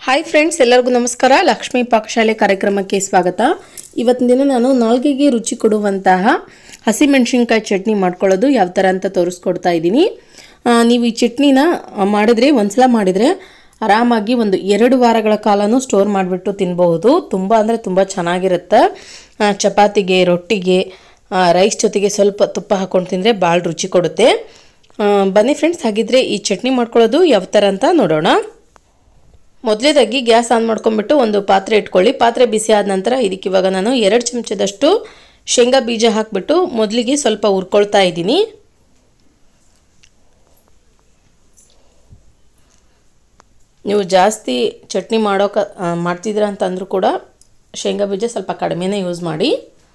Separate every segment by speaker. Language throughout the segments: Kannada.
Speaker 1: ಹಾಯ್ ಫ್ರೆಂಡ್ಸ್ ಎಲ್ಲರಿಗೂ ನಮಸ್ಕಾರ ಲಕ್ಷ್ಮೀ ಪಾಕಶಾಲೆ ಕಾರ್ಯಕ್ರಮಕ್ಕೆ ಸ್ವಾಗತ ಇವತ್ತಿನ ದಿನ ನಾನು ನಾಲ್ಗೆಗೆ ರುಚಿ ಕೊಡುವಂತಹ ಹಸಿಮೆಣಸಿನ್ಕಾಯಿ ಚಟ್ನಿ ಮಾಡ್ಕೊಳ್ಳೋದು ಯಾವ ಥರ ಅಂತ ತೋರಿಸ್ಕೊಡ್ತಾ ಇದ್ದೀನಿ ಆ, ನೀವು ಈ ಚಟ್ನಿನ ಆ, ಮಾಡಿದ್ರೆ ಒಂದ್ಸಲ ಮಾಡಿದರೆ ಆರಾಮಾಗಿ ಒಂದು ಎರಡು ವಾರಗಳ ಕಾಲನೂ ಸ್ಟೋರ್ ಮಾಡಿಬಿಟ್ಟು ತಿನ್ಬಹುದು ತುಂಬ ಅಂದರೆ ತುಂಬ ಚೆನ್ನಾಗಿರುತ್ತೆ ಆ, ಚಪಾತಿಗೆ ರೊಟ್ಟಿಗೆ ಆ, ರೈಸ್ ಜೊತೆಗೆ ಸ್ವಲ್ಪ ತುಪ್ಪ ಹಾಕೊಂಡು ತಿಂದರೆ ಭಾಳ ರುಚಿ ಕೊಡುತ್ತೆ ಆ, ಬನ್ನಿ ಫ್ರೆಂಡ್ಸ್ ಹಾಗಿದ್ರೆ ಈ ಚಟ್ನಿ ಮಾಡ್ಕೊಳ್ಳೋದು ಯಾವ ಥರ ಅಂತ ನೋಡೋಣ ಮೊದಲೇದಾಗಿ ಗ್ಯಾಸ್ ಆನ್ ಮಾಡ್ಕೊಂಡ್ಬಿಟ್ಟು ಒಂದು ಪಾತ್ರೆ ಇಟ್ಕೊಳ್ಳಿ ಪಾತ್ರೆ ಬಿಸಿ ಆದ ನಂತರ ಇದಕ್ಕೆ ಇವಾಗ ನಾನು ಎರಡು ಚಮಚದಷ್ಟು ಶೇಂಗಾ ಬೀಜ ಹಾಕಿಬಿಟ್ಟು ಮೊದಲಿಗೆ ಸ್ವಲ್ಪ ಹುರ್ಕೊಳ್ತಾ ಇದ್ದೀನಿ ನೀವು ಜಾಸ್ತಿ ಚಟ್ನಿ ಮಾಡೋಕ ಆ, ಮಾಡ್ತಿದ್ದೀರ ಅಂತ ಅಂದರೂ ಕೂಡ ಶೇಂಗಾ ಬೀಜ ಸ್ವಲ್ಪ ಕಡಿಮೆನೇ ಯೂಸ್ ಮಾಡಿ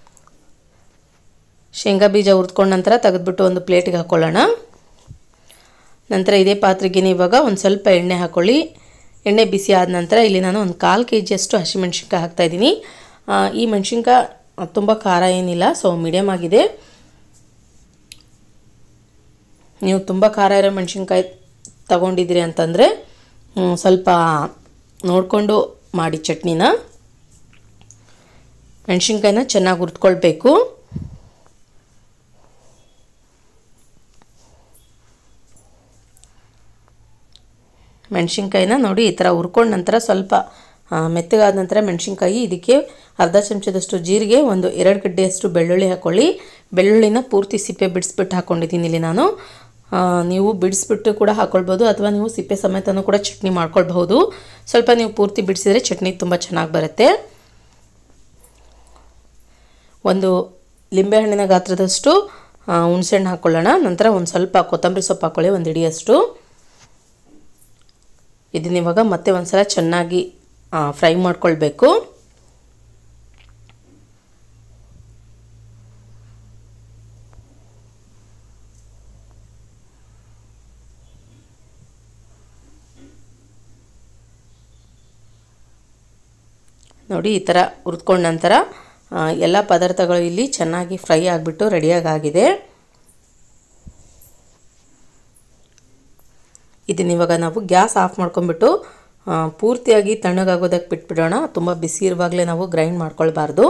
Speaker 1: ಶೇಂಗಾ ಬೀಜ ಹುರಿದ್ಕೊಂಡ ನಂತರ ತೆಗೆದ್ಬಿಟ್ಟು ಒಂದು ಪ್ಲೇಟಿಗೆ ಹಾಕ್ಕೊಳ್ಳೋಣ ನಂತರ ಇದೇ ಪಾತ್ರೆಗೆ ಇವಾಗ ಒಂದು ಸ್ವಲ್ಪ ಎಣ್ಣೆ ಹಾಕ್ಕೊಳ್ಳಿ ಎಣ್ಣೆ ಬಿಸಿ ಆದ ನಂತರ ಇಲ್ಲಿ ನಾನು ಒಂದು ಕಾಲು ಕೆ ಜಿಯಷ್ಟು ಹಸಿಮೆಣ್ಸಿನ್ಕಾಯಿ ಹಾಕ್ತಾಯಿದ್ದೀನಿ ಈ ಮೆಣಸಿನ್ಕಾಯಿ ತುಂಬ ಖಾರ ಏನಿಲ್ಲ ಸೊ ಮೀಡಿಯಮ್ ಆಗಿದೆ ನೀವು ತುಂಬ ಖಾರ ಇರೋ ಮೆಣಸಿನ್ಕಾಯಿ ತಗೊಂಡಿದ್ದೀರಿ ಅಂತಂದರೆ ಹ್ಮ್, ಸ್ವಲ್ಪ ನೋಡಿಕೊಂಡು ಮಾಡಿ ಚಟ್ನಿನ ಮೆಣಸಿನ್ಕಾಯಿನ ಚೆನ್ನಾಗಿ ಹುರ್ದ್ಕೊಳ್ಬೇಕು ಮೆಣಸಿನ್ಕಾಯಿನ ನೋಡಿ ಈ ಥರ ಹುರ್ಕೊಂಡ ನಂತರ ಸ್ವಲ್ಪ ಆ, ಮೆತ್ತಗಾದ ನಂತರ ಮೆಣಸಿನ್ಕಾಯಿ ಇದಕ್ಕೆ ಅರ್ಧ ಚಮಚದಷ್ಟು ಜೀರಿಗೆ ಒಂದು ಎರಡು ಗಡ್ಡೆಯಷ್ಟು ಬೆಳ್ಳುಳ್ಳಿ ಹಾಕ್ಕೊಳ್ಳಿ ಬೆಳ್ಳುಳ್ಳಿನ ಪೂರ್ತಿ ಸಿಪ್ಪೆ ಬಿಡಿಸ್ಬಿಟ್ಟು ಹಾಕ್ಕೊಂಡಿದ್ದೀನಿ ಇಲ್ಲಿ ನಾನು ಆ, ನೀವು ಬಿಡಿಸ್ಬಿಟ್ಟು ಕೂಡ ಹಾಕ್ಕೊಳ್ಬೋದು ಅಥವಾ ನೀವು ಸಿಪ್ಪೆ ಸಮೇತನೂ ಕೂಡ ಚಟ್ನಿ ಮಾಡ್ಕೊಳ್ಬಹುದು ಸ್ವಲ್ಪ ನೀವು ಪೂರ್ತಿ ಬಿಡಿಸಿದರೆ ಚಟ್ನಿ ತುಂಬ ಚೆನ್ನಾಗಿ ಬರುತ್ತೆ ಒಂದು ಲಿಂಬೆಹಣ್ಣಿನ ಗಾತ್ರದಷ್ಟು ಆ, ಹುಣಸೆಹಣ್ಣು ಹಾಕ್ಕೊಳ್ಳೋಣ ನಂತರ ಒಂದು ಸ್ವಲ್ಪ ಕೊತ್ತಂಬರಿ ಸೊಪ್ಪು ಹಾಕ್ಕೊಳ್ಳಿ ಒಂದು ಇಡಿಯಷ್ಟು ಇದನ್ನ ಇವಾಗ ಮತ್ತೆ ಒಂದ್ಸಲ ಚೆನ್ನಾಗಿ ಫ್ರೈ ಮಾಡ್ಕೊಳ್ಬೇಕು ನೋಡಿ ಈ ಥರ ಹುರಿದ್ಕೊಂಡ ನಂತರ ಆ, ಎಲ್ಲ ಪದಾರ್ಥಗಳು ಇಲ್ಲಿ ಚೆನ್ನಾಗಿ ಫ್ರೈ ಆಗಿಬಿಟ್ಟು ರೆಡಿಯಾಗಿ ಆಗಿದೆ ಇದನ್ನ ಇವಾಗ ನಾವು ಗ್ಯಾಸ್ ಆಫ್ ಮಾಡ್ಕೊಂಡ್ಬಿಟ್ಟು ಆ, ಪೂರ್ತಿಯಾಗಿ ತಣ್ಣಗಾಗೋದಕ್ಕೆ ಬಿಟ್ಬಿಡೋಣ ತುಂಬ ಬಿಸಿ ಇರುವಾಗಲೇ ನಾವು ಗ್ರೈಂಡ್ ಮಾಡ್ಕೊಳ್ಬಾರ್ದು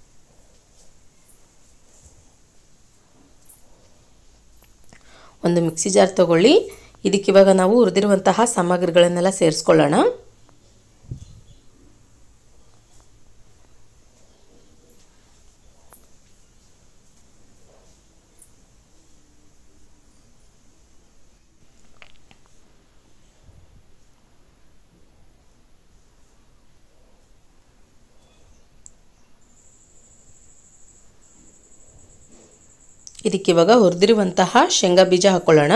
Speaker 1: ಒಂದು ಮಿಕ್ಸಿ ಜಾರ್ ತಗೊಳ್ಳಿ ಇದಕ್ಕೆ ಇವಾಗ ನಾವು ಹುರಿದಿರುವಂತಹ ಸಾಮಗ್ರಿಗಳನ್ನೆಲ್ಲ ಸೇರಿಸ್ಕೊಳ್ಳೋಣ ಇದಕ್ಕೆ ಇವಾಗ ಹುರಿದಿರುವಂತಹ ಶೇಂಗಾ ಬೀಜ ಹಾಕ್ಕೊಳ್ಳೋಣ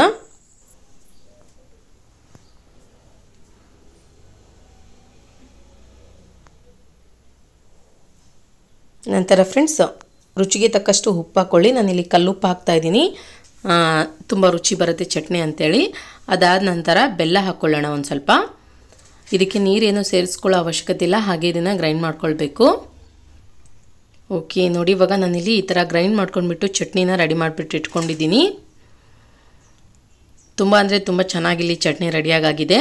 Speaker 1: ನಂತರ ಫ್ರೆಂಡ್ಸ್ ರುಚಿಗೆ ತಕ್ಕಷ್ಟು ಉಪ್ಪು ಹಾಕ್ಕೊಳ್ಳಿ ನಾನಿಲ್ಲಿ ಕಲ್ಲುಪ್ಪು ಹಾಕ್ತಾ ಇದ್ದೀನಿ ತುಂಬ ರುಚಿ ಬರುತ್ತೆ ಚಟ್ನಿ ಅಂತೇಳಿ ಅದಾದ ನಂತರ ಬೆಲ್ಲ ಹಾಕ್ಕೊಳ್ಳೋಣ ಒಂದು ಸ್ವಲ್ಪ ಇದಕ್ಕೆ ನೀರೇನು ಸೇರಿಸ್ಕೊಳ್ಳೋ ಅವಶ್ಯಕತೆ ಇಲ್ಲ ಹಾಗೆ ಇದನ್ನು ಗ್ರೈಂಡ್ ಮಾಡ್ಕೊಳ್ಬೇಕು ಓಕೆ ನೋಡಿ ಇವಾಗ ನಾನಿಲ್ಲಿ ಈ ಥರ ಗ್ರೈಂಡ್ ಮಾಡ್ಕೊಂಡ್ಬಿಟ್ಟು ಚಟ್ನಿನ ರೆಡಿ ಮಾಡಿಬಿಟ್ಟು ಇಟ್ಕೊಂಡಿದ್ದೀನಿ ತುಂಬ ಅಂದರೆ ತುಂಬ ಚೆನ್ನಾಗಿಲ್ಲಿ ಚಟ್ನಿ ರೆಡಿಯಾಗಿದೆ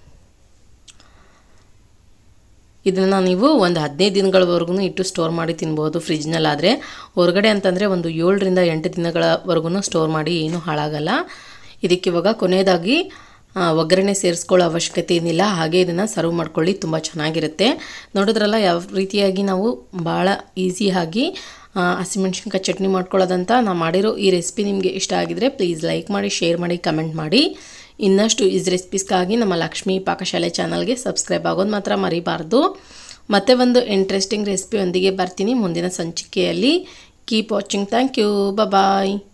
Speaker 1: ಇದನ್ನು ನೀವು ಒಂದು ಹದಿನೈದು ದಿನಗಳವರೆಗೂ ಇಟ್ಟು ಸ್ಟೋರ್ ಮಾಡಿ ತಿನ್ಬೋದು ಫ್ರಿಜ್ನಲ್ಲಾದರೆ ಹೊರಗಡೆ ಅಂತಂದರೆ ಒಂದು ಏಳರಿಂದ ಎಂಟು ದಿನಗಳವರೆಗೂ ಸ್ಟೋರ್ ಮಾಡಿ ಏನೂ ಹಾಳಾಗಲ್ಲ ಇದಕ್ಕೆ ಇವಾಗ ಕೊನೆಯದಾಗಿ ಆ, ಒಗ್ಗರಣೆ ಸೇರಿಸ್ಕೊಳ್ಳೋ ಅವಶ್ಯಕತೆ ಏನಿಲ್ಲ ಹಾಗೆ ಇದನ್ನು ಸರ್ವ್ ಮಾಡ್ಕೊಳ್ಳಿ ತುಂಬ ಚೆನ್ನಾಗಿರುತ್ತೆ ನೋಡಿದ್ರಲ್ಲ ಯಾವ ರೀತಿಯಾಗಿ ನಾವು ಭಾಳ ಈಸಿಯಾಗಿ ಹಸಿಮೆಣ್ಸಿನ್ಕಾಯಿ ಚಟ್ನಿ ಮಾಡ್ಕೊಳ್ಳೋದಂತ ನಾನು ಮಾಡಿರೋ ಈ ರೆಸಿಪಿ ನಿಮಗೆ ಇಷ್ಟ ಆಗಿದ್ರೆ ಪ್ಲೀಸ್ ಲೈಕ್ ಮಾಡಿ ಶೇರ್ ಮಾಡಿ ಕಮೆಂಟ್ ಮಾಡಿ ಇನ್ನಷ್ಟು ಈಸ್ ರೆಸಿಪೀಸ್ಗಾಗಿ ನಮ್ಮ ಲಕ್ಷ್ಮೀ ಪಾಕಶಾಲೆ ಚಾನಲ್ಗೆ ಸಬ್ಸ್ಕ್ರೈಬ್ ಆಗೋದು ಮಾತ್ರ ಮರಿಬಾರ್ದು ಮತ್ತೆ ಒಂದು ಇಂಟ್ರೆಸ್ಟಿಂಗ್ ರೆಸಿಪಿಯೊಂದಿಗೆ ಬರ್ತೀನಿ ಮುಂದಿನ ಸಂಚಿಕೆಯಲ್ಲಿ keep watching thank you bye